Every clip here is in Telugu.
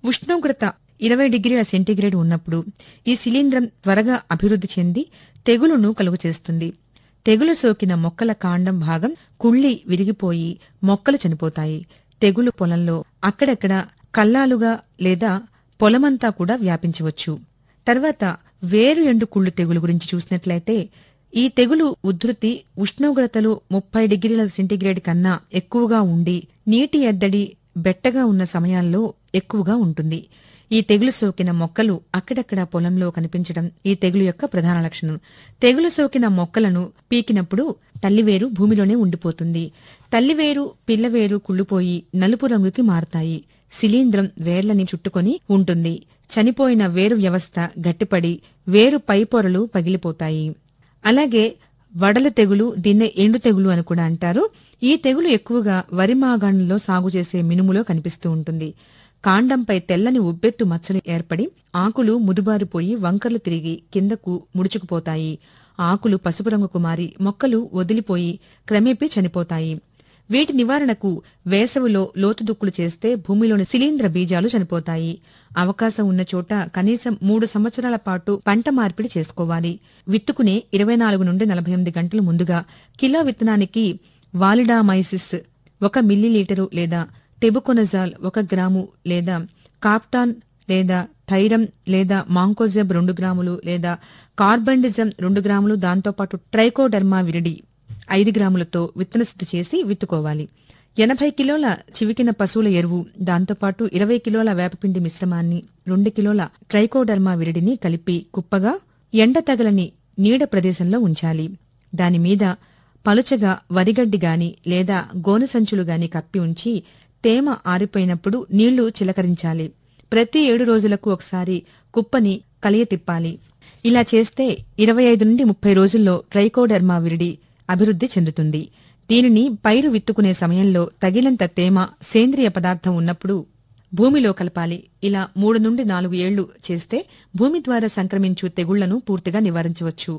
ఉష్ణోగ్రత ఇరవై డిగ్రీల సెంటీగ్రేడ్ ఉన్నప్పుడు ఈ శిలీంధ్రం త్వరగా అభివృద్ధి చెంది తెగులును కలుగచేస్తుంది తెగులు సోకిన మొక్కల కాండం భాగం కుళ్ళి విరిగిపోయి మొక్కలు చనిపోతాయి తెగులు పొలంలో అక్కడక్కడ కల్లాలుగా లేదా పొలమంతా కూడా వ్యాపించవచ్చు తర్వాత వేరు ఎండు కుళ్ళు తెగులు గురించి చూసినట్లయితే ఈ తెగులు ఉధృతి ఉష్ణోగ్రతలు ముప్పై డిగ్రీల సెంటీగ్రేడ్ కన్నా ఎక్కువగా ఉండి నీటి ఎద్దడి బెట్టగా ఉన్న సమయాల్లో ఎక్కువగా ఉంటుంది ఈ తెగులు సోకిన మొక్కలు అక్కడక్కడ పొలంలో కనిపించడం ఈ తెగులు యొక్క ప్రధాన లక్షణం తెగులు సోకిన మొక్కలను పీకినప్పుడు తల్లివేరు భూమిలోనే ఉండిపోతుంది తల్లివేరు పిల్లవేరు కుళ్ళిపోయి నలుపు రంగుకి మారతాయి శిలీంధ్రం వేర్లని చుట్టుకొని ఉంటుంది చనిపోయిన వేరు వ్యవస్థ గట్టిపడి వేరు పైపొరలు పగిలిపోతాయి అలాగే వడల తెగులు దీన్నే ఎండు తెగులు అని కూడా అంటారు ఈ తెగులు ఎక్కువగా వరి మాగాణంలో సాగు చేసే మినుములో కనిపిస్తూ ఉంటుంది కాండంపై తెల్లని ఉబ్బెత్తు మచ్చలు ఏర్పడి ఆకులు ముదుబారిపోయి వంకర్లు తిరిగి కిందకు ముడుచుకుపోతాయి ఆకులు పసుపు రంగుకు మారి మొక్కలు వదిలిపోయి క్రమేపీ చనిపోతాయి వీటి నివారణకు వేసవిలో లోతుదుక్కులు చేస్తే భూమిలోని శిలీంద్ర బీజాలు చనిపోతాయి అవకాశం ఉన్న చోట కనీసం మూడు సంవత్సరాల పాటు పంట మార్పిడి చేసుకోవాలి విత్తుకునే ఇరవై నాలుగు నుండి నలభై ఎనిమిది గంటల ముందుగా కిలో విత్తనానికి వాలిడామైసిస్ ఒక మిల్లీలీటరు లేదా టెబుకొనజాల్ ఒక గ్రాము లేదా కాప్టాన్ లేదా థైరం లేదా మాంకోజెబ్ రెండు గ్రాములు లేదా కార్బండిజం రెండు గ్రాములు దాంతోపాటు ట్రైకోడర్మా విరిడి ఐదు గ్రాములతో విత్తన శుద్ధి చేసి విత్తుకోవాలి ఎనభై కిలోల చివికిన పశువుల ఎరువు దాంతోపాటు ఇరవై కిలోల వేపపిండి మిశ్రమాన్ని రెండు కిలోల ట్రైకోడర్మా విరిడిని కలిపి కుప్పగా ఎండ తగలని నీడ ప్రదేశంలో ఉంచాలి దానిమీద పలుచగా వరిగడ్డి గాని లేదా గోనె సంచులు గాని కప్పి ఉంచి తేమ ఆరిపోయినప్పుడు నీళ్లు చిలకరించాలి ప్రతి ఏడు రోజులకు ఒకసారి కుప్పని కలియ తిప్పాలి ఇలా చేస్తే ఇరవై ఐదు నుండి ముప్పై రోజుల్లో ట్రైకోడర్మా విరిడి అభివృద్ధి చెందుతుంది దీనిని పైరు విత్తుకునే సమయంలో తగినంత తేమ సేంద్రియ పదార్థం ఉన్నప్పుడు భూమిలో కలపాలి ఇలా మూడు నుండి నాలుగు ఏళ్లు చేస్తే భూమి ద్వారా సంక్రమించు తెగుళ్లను పూర్తిగా నివారించవచ్చు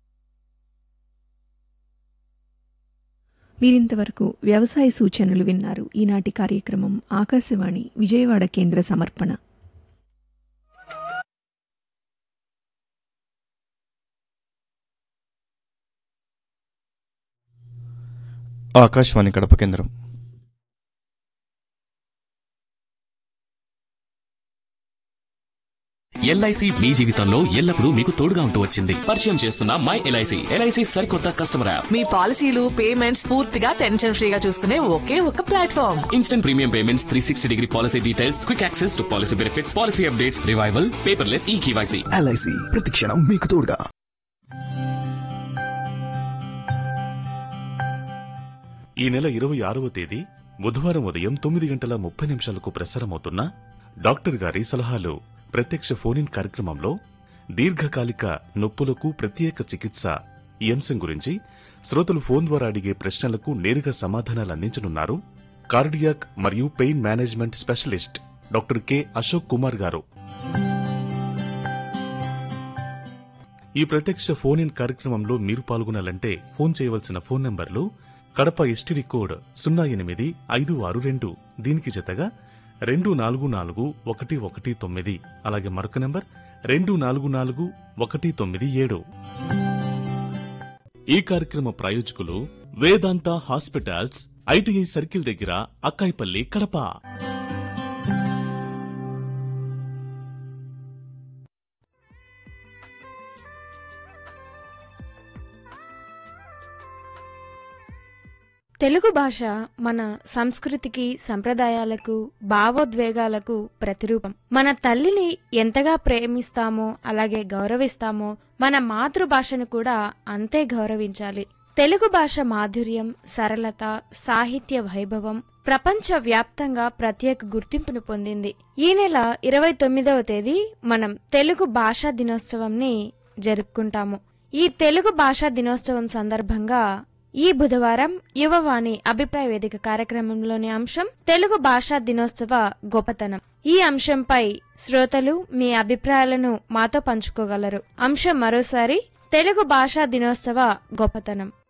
మీరింతవరకు వ్యవసాయ సూచనలు విన్నారు ఈనాటి కార్యక్రమం ఆకాశవాణి విజయవాడ కేంద్ర సమర్పణ ఆకాశవాణి కడప కేంద్రం ఎల్ఐసి మీ జీవితంలో ఎల్లప్పుడూ మీకు తోడుగా ఉంటూ వచ్చింది పరిచయం చేస్తున్న మై ఎల్ఐసి ఎల్ఐసి సరికొత్త కస్టమర్ యాప్ మీ పాలసీలు పేమెంట్స్ పూర్తిగా టెన్షన్ ఫ్రీగా చూసుకునే ఒకే ఒక platform instant premium payments three sixty degree policy details quick access to policy benefits policy updates revival paperless e KYC LIC ప్రతిక్షణం మీకు తోడుగా ఈ నెల ఇరవై ఆరవ తేదీ బుధవారం ఉదయం తొమ్మిది గంటల ముప్పై నిమిషాలకు ప్రసారమవుతున్న డాక్టర్ గారి సలహాలు ప్రత్యక్ష ఫోనిన్ కార్యక్రమంలో దీర్ఘకాలిక నొప్పులకు ప్రత్యేక చికిత్స ఈ అంశం గురించి శ్రోతలు ఫోన్ ద్వారా అడిగే ప్రశ్నలకు నేరుగా సమాధానాలు అందించనున్నారు కార్డియాక్ మరియు pain management specialist doctor K Ashok Kumar గారు ఈ ప్రత్యక్ష ఫోన్ ఇన్ కార్యక్రమంలో మీరు పాల్గొనాలంటే ఫోన్ చేయవలసిన ఫోన్ నంబర్లు కడప ఎస్టీడీ కోడ్ సున్నా ఎనిమిది ఐదు ఆరు రెండు దీనికి జతగా రెండు నాలుగు నాలుగు ఒకటి ఒకటి తొమ్మిది అలాగే మరొక నంబర్ రెండు నాలుగు నాలుగు ఒకటి తొమ్మిది ఏడు ఈ కార్యక్రమ ప్రాయోజకులు వేదాంత హాస్పిటల్స్ ఐటీఐ సర్కిల్ దగ్గర అక్కాయిపల్లి కడప తెలుగు భాష మన సంస్కృతికి సంప్రదాయాలకు భావోద్వేగాలకు ప్రతిరూపం మన తల్లిని ఎంతగా ప్రేమిస్తామో అలాగే గౌరవిస్తామో మన మాతృభాషను కూడా అంతే గౌరవించాలి తెలుగు భాష మాధుర్యం సరళత సాహిత్య వైభవం ప్రపంచ వ్యాప్తంగా ప్రత్యేక గుర్తింపును పొందింది ఈ నెల ఇరవై తొమ్మిదవ తేదీ మనం తెలుగు భాషా దినోత్సవంని జరుపుకుంటాము ఈ తెలుగు భాషా దినోత్సవం సందర్భంగా ఈ బుధవారం యువవాణి అభిప్రాయ వేదిక కార్యక్రమంలోని అంశం తెలుగు భాషా దినోత్సవ గొప్పతనం ఈ అంశంపై శ్రోతలు మీ అభిప్రాయాలను మాతో పంచుకోగలరు అంశం మరోసారి తెలుగు భాషా దినోత్సవ గొప్పతనం